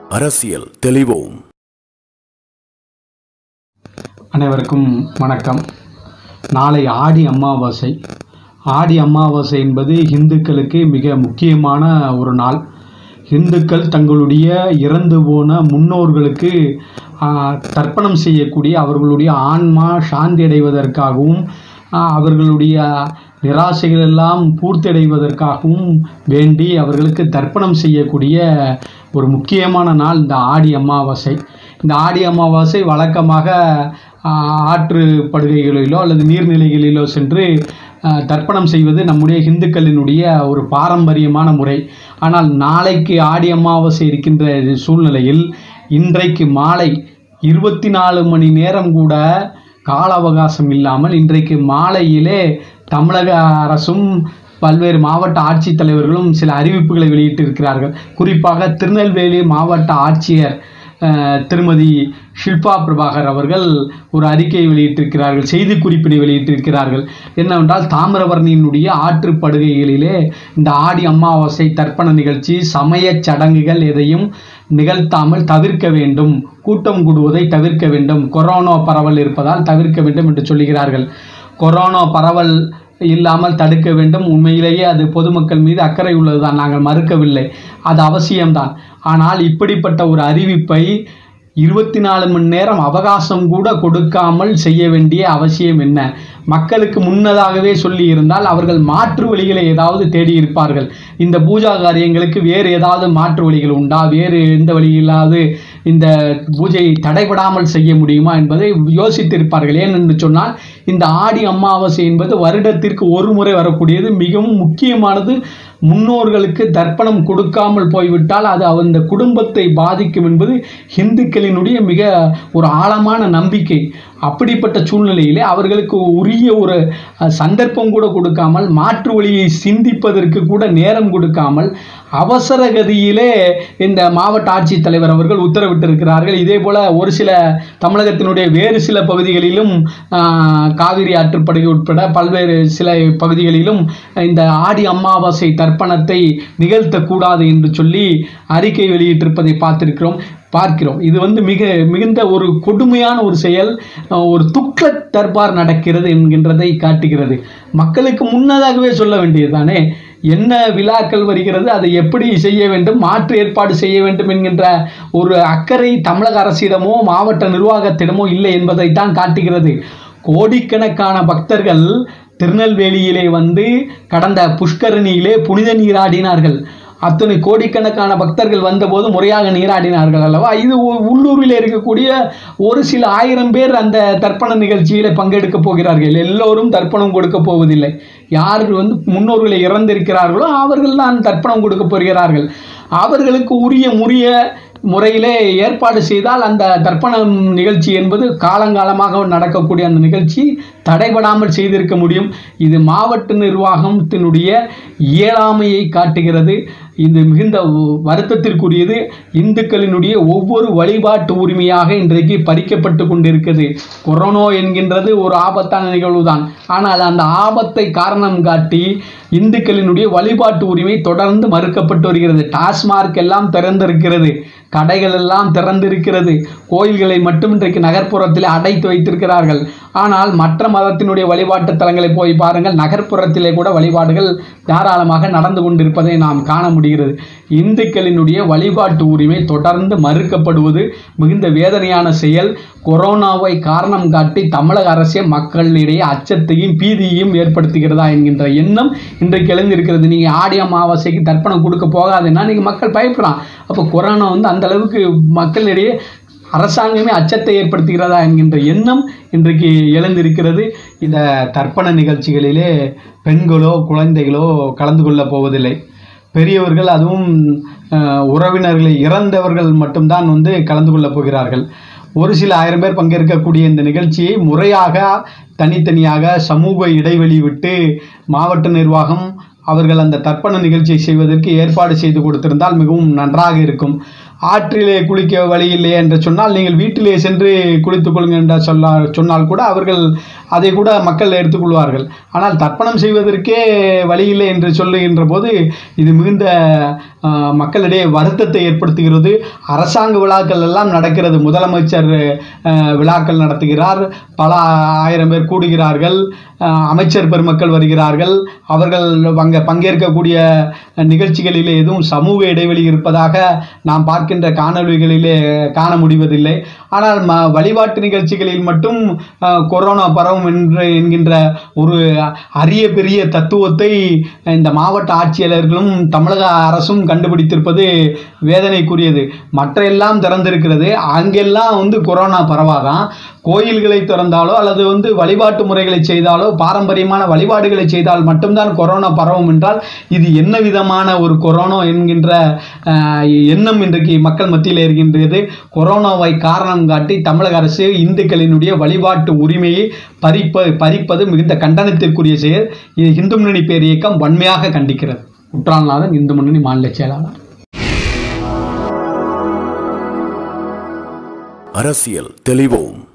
அரசியல் தெளிவோம் அனைவருக்கும் வணக்கம் நாளை ஆடி அமாவாசை ஆடி அமாவாசை என்பது இந்துக்களுக்கு மிக முக்கியமான ஒரு நாள் இந்துக்கள் தங்களுடைய இறந்து போன முன்னோர்களுக்கு ஆ, தர்ப்பணம் செய்யக்கூடிய அவர்களுடைய ஆன்மா சாந்தி அடைவதற்காகவும் ஆ, அவர்களுடைய நிராசைகள் எல்லாம் பூர்த்தியடைவதற்காகவும் வேண்டி அவர்களுக்கு தர்ப்பணம் செய்யக்கூடிய ஒரு முக்கியமான நாள் இந்த ஆடி அமாவாசை இந்த ஆடி அமாவாசை வழக்கமாக ஆ, ஆற்று படுகைகளிலோ அல்லது நீர்நிலைகளிலோ சென்று ஆ, தர்ப்பணம் செய்வது நம்முடைய இந்துக்களினுடைய ஒரு பாரம்பரியமான முறை ஆனால் நாளைக்கு ஆடி அமாவாசை இருக்கின்ற சூழ்நிலையில் இன்றைக்கு மாலை இருபத்தி நாலு மணி நேரம் கூட கால அவகாசம் இல்லாமல் இன்றைக்கு மாலையிலே தமிழக அரசும் பல்வேறு மாவட்ட ஆட்சித்தலைவர்களும் சில அறிவிப்புகளை வெளியிட்டிருக்கிறார்கள் குறிப்பாக திருநெல்வேலி மாவட்ட ஆட்சியர் அஹ், திருமதி ஷில்பா பிரபாகர் அவர்கள் ஒரு அறிக்கையை வெளியிட்டிருக்கிறார்கள் செய்தி குறிப்பினை வெளியிட்டிருக்கிறார்கள் என்னவென்றால் தாமிரபரணியினுடைய ஆற்றுப்படுகைகளிலே இந்த ஆடி அமாவாசை தர்ப்பண நிகழ்ச்சி சமயச் சடங்குகள் எதையும் நிகழ்த்தாமல் தவிர்க்க வேண்டும் கூட்டம் கூடுவதை தவிர்க்க வேண்டும் கொரோனா பரவல் இருப்பதால் தவிர்க்க வேண்டும் என்று சொல்லுகிறார்கள் கொரோனா பரவல் இல்லாமல் தடுக்க வேண்டும் உண்மையிலேயே அது பொதுமக்கள் மீது அக்கறை உள்ளதுதான் நாங்கள் மறுக்கவில்லை அது அவசியம்தான் ஆனால் இப்படிப்பட்ட ஒரு அறிவிப்பை இருபத்தி நாலு மணி நேரம் அவகாசம் கூட கொடுக்காமல் செய்ய வேண்டிய அவசியம் என்ன மக்களுக்கு முன்னதாகவே சொல்லி இருந்தால் அவர்கள் மாற்று வழிகளை ஏதாவது தேடி இருப்பார்கள் இந்த பூஜா காரியங்களுக்கு வேறு ஏதாவது மாற்று வழிகள் உண்டா வேறு எந்த வழியிலாவது இந்த பூஜையை தடைபடாமல் செய்ய முடியுமா என்பதை யோசித்திருப்பார்கள் ஏன் என்று சொன்னால் இந்த ஆடி அமாவாசை என்பது வருடத்திற்கு ஒரு முறை வரக்கூடியது மிகவும் முக்கியமானது முன்னோர்களுக்கு தர்ப்பணம் கொடுக்காமல் போய்விட்டால் அது அந்த குடும்பத்தை பாதிக்கும் என்பது இந்துக்களினுடைய மிக ஒரு ஆழமான நம்பிக்கை அப்படிப்பட்ட சூழ்நிலையிலே அவர்களுக்கு உரிய ஒரு அஹ், சந்தர்ப்பம் கூட கொடுக்காமல் மாற்று வழியை சிந்திப்பதற்கு கூட நேரம் கொடுக்காமல் அவசர கதியிலே இந்த மாவட்ட ஆட்சித்தலைவர் அவர்கள் உத்தரவிட்டிருக்கிறார்கள் இதே போல ஒரு சில தமிழகத்தினுடைய வேறு சில பகுதிகளிலும் ஆஹ், காவிரி ஆற்றுப்படுகை உட்பட பல்வேறு சில பகுதிகளிலும் இந்த ஆடி அமாவாசை தர்ப்பணத்தை நிகழ்த்தக்கூடாது என்று சொல்லி அறிக்கை வெளியிட்டிருப்பதை பார்த்திருக்கிறோம் பார்க்கிறோம் இது வந்து மிக மிகுந்த ஒரு கொடுமையான ஒரு செயல் அஹ், ஒரு துக்ளக் தர்பார் நடக்கிறது என்கின்றதை காட்டுகிறது மக்களுக்கு முன்னதாகவே சொல்ல வேண்டியதுதானே என்ன விழாக்கள் வருகிறது அதை எப்படி செய்ய வேண்டும் மாற்று ஏற்பாடு செய்ய வேண்டும் என்கின்ற ஒரு அக்கறை தமிழக அரசிடமோ மாவட்ட நிர்வாகத்திடமோ இல்லை என்பதைத்தான் காட்டுகிறது கோடிக்கணக்கான பக்தர்கள் திருநெல்வேலியிலே வந்து கடந்த புஷ்கரணியிலே புனித நீராடினார்கள் அத்தனை கோடிக்கணக்கான பக்தர்கள் வந்தபோது முறையாக நீராடினார்கள் அல்லவா இது உ- உள்ளூரில் இருக்கக்கூடிய ஒரு சில ஆயிரம் பேர் அந்த தர்ப்பண நிகழ்ச்சியில் பங்கெடுக்க போகிறார்கள் எல்லோரும் தர்ப்பணம் கொடுக்க போவதில்லை யார் வந்து முன்னோர்களை இறந்திருக்கிறார்களோ அவர்கள் தான் தர்ப்பணம் கொடுக்க போகிறார்கள் அவர்களுக்கு உரிய முறைய முறையிலே ஏற்பாடு செய்தால் அந்த தர்ப்பணம் நிகழ்ச்சி என்பது காலங்காலமாக நடக்கக்கூடிய அந்த நிகழ்ச்சி தடைபடாமல் செய்திருக்க முடியும் இது மாவட்ட நிர்வாகத்தினுடைய இயலாமையை காட்டுகிறது இது மிகுந்த வருத்தத்திற்குரியது இந்துக்களினுடைய ஒவ்வொரு வழிபாட்டு உரிமையாக இன்றைக்கு பறிக்கப்பட்டு கொண்டிருக்கிறது கொரோனா என்கின்றது ஒரு ஆபத்தான நிகழ்வுதான் ஆனால் அந்த ஆபத்தை காரணம் காட்டி இந்துக்களினுடைய வழிபாட்டு உரிமை தொடர்ந்து மறுக்கப்பட்டு வருகிறது டாஸ்மார்க் எல்லாம் திறந்திருக்கிறது கடைகள் எல்லாம் திறந்திருக்கிறது கோயில்களை மட்டும் இன்றைக்கு நகர்ப்புறத்தில் அடைத்து வைத்திருக்கிறார்கள் ஆனால் மற்ற மதத்தினுடைய வழிபாட்டு தலங்களை போய் பாருங்கள் நகர்ப்புறத்திலே கூட வழிபாடுகள் தாராளமாக நடந்து கொண்டிருப்பதை நாம் காண முடிகிறது இந்துக்களினுடைய வழிபாட்டு உரிமை தொடர்ந்து மறுக்கப்படுவது மிகுந்த வேதனையான செயல் கொரோனாவை காரணம் காட்டி தமிழக அரசே மக்களிடையே அச்சத்தையும் பீதியையும் ஏற்படுத்துகிறதா என்கின்ற எண்ணம் இன்றைக்கு எழுந்திருக்கிறது நீங்கள் ஆடி அமாவாசைக்கு தர்ப்பணம் கொடுக்க போகாதுன்னா நீங்கள் மக்கள் பயப்படுறான் அப்போ கொரோனா வந்து அந்த அளவுக்கு மக்களிடையே அரசாங்கமே அச்சத்தை ஏற்படுத்துகிறதா என்கின்ற எண்ணம் இன்றைக்கு எழுந்திருக்கிறது இந்த தர்ப்பண நிகழ்ச்சிகளிலே பெண்களோ குழந்தைகளோ கலந்து கொள்ளப் போவதில்லை பெரியவர்கள் அதுவும் அஹ், உறவினர்களை இறந்தவர்கள் மட்டும்தான் வந்து கலந்து கொள்ளப் போகிறார்கள் ஒரு சில ஆயிரம் பேர் பங்கேற்கக்கூடிய இந்த நிகழ்ச்சியை முறையாக தனித்தனியாக சமூக இடைவெளி விட்டு மாவட்ட நிர்வாகம் அவர்கள் அந்த தர்ப்பண நிகழ்ச்சியை செய்வதற்கு ஏற்பாடு செய்து கொடுத்திருந்தால் மிகவும் நன்றாக இருக்கும் ஆற்றிலே குளிக்க வழி இல்லை என்று சொன்னால் நீங்கள் வீட்டிலே சென்று குளித்துக் கொள்ளுங்கள் என்று சொல்ல சொன்னால் கூட அவர்கள் அதை கூட மக்கள் எடுத்துக்கொள்வார்கள் ஆனால் தர்ப்பணம் செய்வதற்கே வழி இல்லை என்று சொல்லுகின்ற போது இது மிகுந்த ஆஹ், மக்களிடையே வருத்தத்தை ஏற்படுத்துகிறது அரசாங்க விழாக்கள் எல்லாம் நடக்கிறது முதலமைச்சர் ஆஹ், விழாக்கள் நடத்துகிறார் பல ஆயிரம் பேர் கூடுகிறார்கள் ஆஹ், அமைச்சர் பெருமக்கள் வருகிறார்கள் அவர்கள் அங்கே பங்கேற்கக்கூடிய நிகழ்ச்சிகளிலே எதுவும் சமூக இடைவெளி இருப்பதாக நாம் பார்க்கின்ற காணொளிகளிலே காண முடிவதில்லை ஆனால் ம வழிபாட்டு நிகழ்ச்சிகளில் மட்டும் ஆஹ், கொரோனா பரவும் என்று என்கின்ற ஒரு அரிய பெரிய தத்துவத்தை இந்த மாவட்ட ஆட்சியாளர்களும் தமிழக அரசும் கண்டுபிடித்திருப்பது வேதனைக்குரியது மற்ற எல்லாம் திறந்திருக்கிறது அங்கெல்லாம் வந்து கொரோனா பரவாதான் கோயில்களை திறந்தாலோ அல்லது வந்து வழிபாட்டு முறைகளை செய்தாலோ பாரம்பரியமான வழிபாடுகளை செய்தால் மட்டும்தான் கொரோனா பரவும் என்றால் இது என்ன விதமான ஒரு கொரோனா என்கின்ற ஆஹ், எண்ணம் இன்றைக்கு மக்கள் மத்தியில் இருக்கின்றது கொரோனாவை காரணம் காட்டி தமிழக அரசு இந்துக்களினுடைய வழிபாட்டு உரிமையை பறிப்ப பறிப்பது மிகுந்த கண்டனத்திற்குரிய செயல் இது இந்து முன்னணி பேர் இயக்கம் வன்மையாக கண்டிக்கிறது குற்றாலநாதன் இந்து முன்னணி மாநில செயலாளர் அரசியல் தெளிவோம்